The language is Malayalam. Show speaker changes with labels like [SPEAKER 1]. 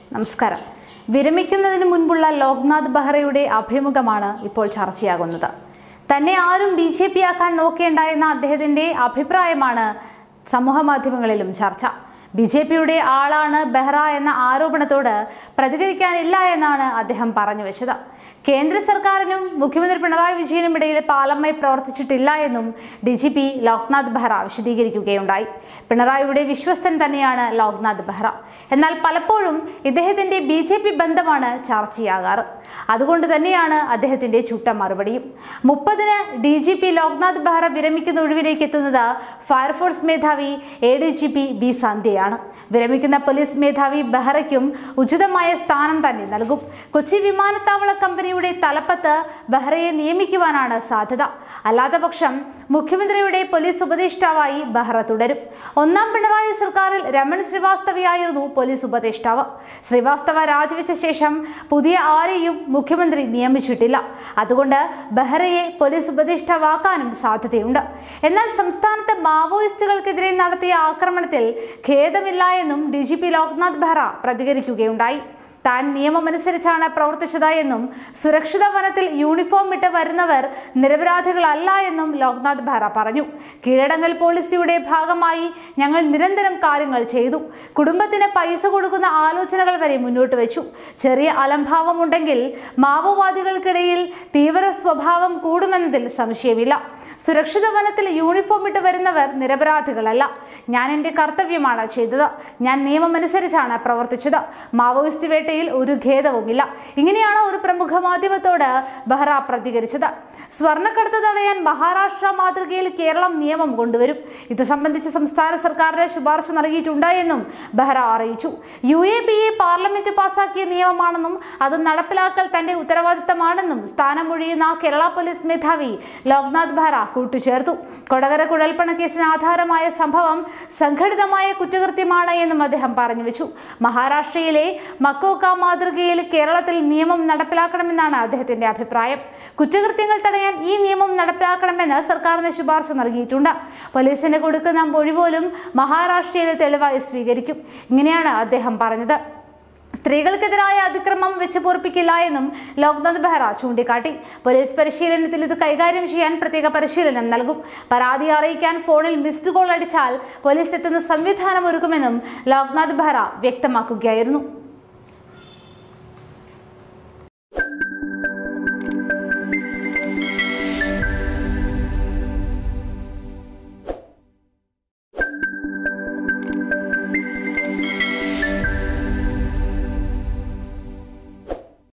[SPEAKER 1] നമസ്കാരം വിരമിക്കുന്നതിന് മുൻപുള്ള ലോക്നാഥ് ബെഹ്റയുടെ അഭിമുഖമാണ് ഇപ്പോൾ ചർച്ചയാകുന്നത് തന്നെ ആരും ബി ജെ പി ആക്കാൻ നോക്കേണ്ട എന്ന അദ്ദേഹത്തിന്റെ അഭിപ്രായമാണ് സമൂഹ മാധ്യമങ്ങളിലും ചർച്ച ബി ജെ പിയുടെ ആളാണ് ബെഹ്റ എന്ന ആരോപണത്തോട് പ്രതികരിക്കാനില്ല എന്നാണ് അദ്ദേഹം പറഞ്ഞു വെച്ചത് കേന്ദ്ര സർക്കാരിനും മുഖ്യമന്ത്രി പിണറായി വിജയനും ഇടയിൽ പാലമായി പ്രവർത്തിച്ചിട്ടില്ല എന്നും D G P Loknath Behera വിശദീകരിക്കുകയുണ്ടായി പിണറായിയുടെ വിശ്വസ്തൻ തന്നെയാണ് ലോക്നാഥ് ബെഹ്റ എന്നാൽ പലപ്പോഴും ഇദ്ദേഹത്തിന്റെ ബി ജെ പി ബന്ധമാണ് ചർച്ചയാകാറ് അതുകൊണ്ട് തന്നെയാണ് അദ്ദേഹത്തിന്റെ ചുട്ട മറുപടിയും മുപ്പതിന് D G P Loknath Behera വിരമിക്കുന്ന ഒഴിവിലേക്ക് എത്തുന്നത് ഫയർഫോഴ്സ് മേധാവി A D G P B സന്ധ്യയാണ് വിരമിക്കുന്ന പോലീസ് മേധാവി ബെഹ്റയ്ക്കും ഉചിതമായ സ്ഥാനം തന്നെ നൽകും കൊച്ചി വിമാനത്താവള കമ്പനിയുടെ തലപ്പത്ത് ബെഹ്റയെ നിയമിക്കുവാനാണ് സാധ്യത അല്ലാത്ത പക്ഷം മുഖ്യമന്ത്രിയുടെ പോലീസ് ഉപദേഷ്ടാവായി ബെഹ്റ തുടരും ഒന്നാം പിണറായി സർക്കാരിൽ രമൺ ശ്രീവാസ്തവയായിരുന്നു പോലീസ് ഉപദേഷ്ടാവ് ശ്രീവാസ്തവ രാജിവെച്ച ശേഷം പുതിയ ആരെയും മുഖ്യമന്ത്രി നിയമിച്ചിട്ടില്ല അതുകൊണ്ട് ബെഹ്റയെ പോലീസ് ഉപദേഷ്ടാവാക്കാനും സാധ്യതയുണ്ട് എന്നാൽ സംസ്ഥാനത്ത് മാവോയിസ്റ്റുകൾക്കെതിരെ നടത്തിയ ആക്രമണത്തിൽ ഖേദമില്ല എന്നും D G P Loknath Behera പ്രതികരിക്കുകയുണ്ടായി താൻ നിയമമനുസരിച്ചാണ് പ്രവർത്തിച്ചത് എന്നും സുരക്ഷിത വനത്തിൽ യൂണിഫോം ഇട്ട് വരുന്നവർ നിരപരാധികളല്ല എന്നും ലോക്നാഥ് ബെഹ്റ പറഞ്ഞു കീഴടങ്ങൽ പോളിസിയുടെ ഭാഗമായി ഞങ്ങൾ നിരന്തരം കാര്യങ്ങൾ ചെയ്തു കുടുംബത്തിന് പൈസ കൊടുക്കുന്ന ആലോചനകൾ വരെ മുന്നോട്ട് വെച്ചു ചെറിയ അലംഭാവമുണ്ടെങ്കിൽ മാവോവാദികൾക്കിടയിൽ തീവ്ര സ്വഭാവം കൂടുമെന്നതിൽ സംശയമില്ല സുരക്ഷിത വനത്തിൽ യൂണിഫോം ഇട്ട് വരുന്നവർ നിരപരാധികളല്ല ഞാൻ എൻ്റെ കർത്തവ്യമാണ് ചെയ്തത് ഞാൻ നിയമമനുസരിച്ചാണ് പ്രവർത്തിച്ചത് മാവോയിസ്റ്റ് വേട്ടയിൽ ഒരു ഖേദവുമില്ല ഇങ്ങനെയാണ് ഒരു പ്രമുഖ മാധ്യമത്തോട് ബെഹ്റ പ്രതികരിച്ചത് സ്വർണ്ണക്കടത്ത് തടയാൻ മഹാരാഷ്ട്ര മാതൃകയിൽ കേരളം നിയമം കൊണ്ടുവരും ഇത് സംബന്ധിച്ച് സംസ്ഥാന സർക്കാരിന് ശുപാർശ നൽകിയിട്ടുണ്ട് എന്നും ബെഹ്റ അറിയിച്ചു U A P A parliament പാസാക്കിയ നിയമമാണെന്നും അത് നടപ്പിലാക്കൽ തന്റെ ഉത്തരവാദിത്തമാണെന്നും സ്ഥാനമൊഴിയുന്ന കേരള പോലീസ് മേധാവി ലോക്നാഥ് ബെഹ്റ കൂട്ടിച്ചേർത്തു കൊടകര കുഴൽപ്പണ കേസിന് ആധാരമായ സംഭവം സംഘടിതമായ കുറ്റകൃത്യമാണ് എന്നും അദ്ദേഹം പറഞ്ഞു വെച്ചു മഹാരാഷ്ട്രയിലെ മക്കോക്ക മാതൃകയിൽ കേരളത്തിൽ നിയമം നടപ്പിലാക്കണമെന്നാണ് അദ്ദേഹത്തിന്റെ അഭിപ്രായം കുറ്റകൃത്യങ്ങൾ തടയാൻ ഈ നിയമം നടപ്പിലാക്കണമെന്ന് സർക്കാരിന് ശുപാർശ നൽകിയിട്ടുണ്ട് പോലീസിന് കൊടുക്കുന്ന മൊഴി പോലും മഹാരാഷ്ട്രയിൽ തെളിവായി സ്വീകരിക്കും ഇങ്ങനെയാണ് അദ്ദേഹം പറഞ്ഞത് സ്ത്രീകൾക്കെതിരായ അതിക്രമം വെച്ച് പൊറപ്പിക്കില്ല എന്നും ലോക്നാഥ് ബെഹ്റ ചൂണ്ടിക്കാട്ടി പോലീസ് പരിശീലനത്തിൽ ഇത് കൈകാര്യം ചെയ്യാൻ പ്രത്യേക പരിശീലനം നൽകും പരാതി അറിയിക്കാൻ ഫോണിൽ മിസ്ഡ് കോൾ അടിച്ചാൽ പോലീസ് എത്തുന്ന സംവിധാനം ഒരുക്കുമെന്നും ലോക്നാഥ് ബെഹ്റ വ്യക്തമാക്കുകയായിരുന്നു